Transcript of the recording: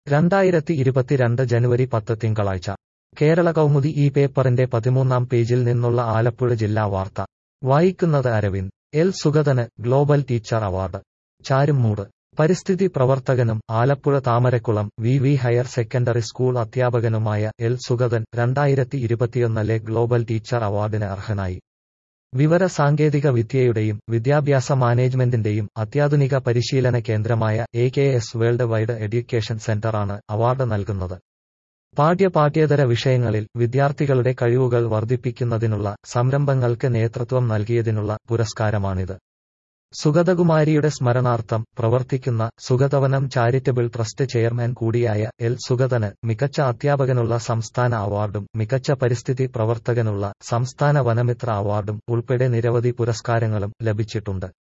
രണ്ടായിരത്തി ഇരുപത്തിരണ്ട് ജനുവരി പത്ത് തിങ്കളാഴ്ച കേരള കൗമുദി ഈ പേപ്പറിന്റെ പതിമൂന്നാം പേജിൽ നിന്നുള്ള ആലപ്പുഴ ജില്ലാ വാർത്ത വായിക്കുന്നത് അരവിന്ദ് എൽ സുഗതന് ഗ്ലോബൽ ടീച്ചർ അവാർഡ് ചാരുമൂട് പരിസ്ഥിതി പ്രവർത്തകനും Alappuzha Thamarakkulam V V higher secondary school അധ്യാപകനുമായ എൽ സുഗതൻ രണ്ടായിരത്തി ഇരുപത്തിയൊന്നിലെ ഗ്ലോബൽ ടീച്ചർ അവാർഡിന് അർഹനായി വിവര സാങ്കേതിക വിദ്യയുടെയും വിദ്യാഭ്യാസ മാനേജ്മെന്റിന്റെയും അത്യാധുനിക പരിശീലന കേന്ദ്രമായ A K S world wide education സെന്ററാണ് അവാർഡ് നൽകുന്നത് പാഠ്യ പാഠ്യേതര വിഷയങ്ങളിൽ വിദ്യാർത്ഥികളുടെ കഴിവുകൾ വർദ്ധിപ്പിക്കുന്നതിനുള്ള സംരംഭങ്ങൾക്ക് നേതൃത്വം നൽകിയതിനുള്ള പുരസ്കാരമാണിത് സുഗതകുമാരിയുടെ സ്മരണാർത്ഥം പ്രവർത്തിക്കുന്ന സുഗതവനം ചാരിറ്റബിൾ ട്രസ്റ്റ് ചെയർമാൻ കൂടിയായ എൽ സുഗതന് മികച്ച അധ്യാപകനുള്ള സംസ്ഥാന അവാർഡും മികച്ച പരിസ്ഥിതി പ്രവർത്തകനുള്ള സംസ്ഥാന വനമിത്ര അവാർഡും ഉൾപ്പെടെ നിരവധി പുരസ്കാരങ്ങളും ലഭിച്ചിട്ടുണ്ട്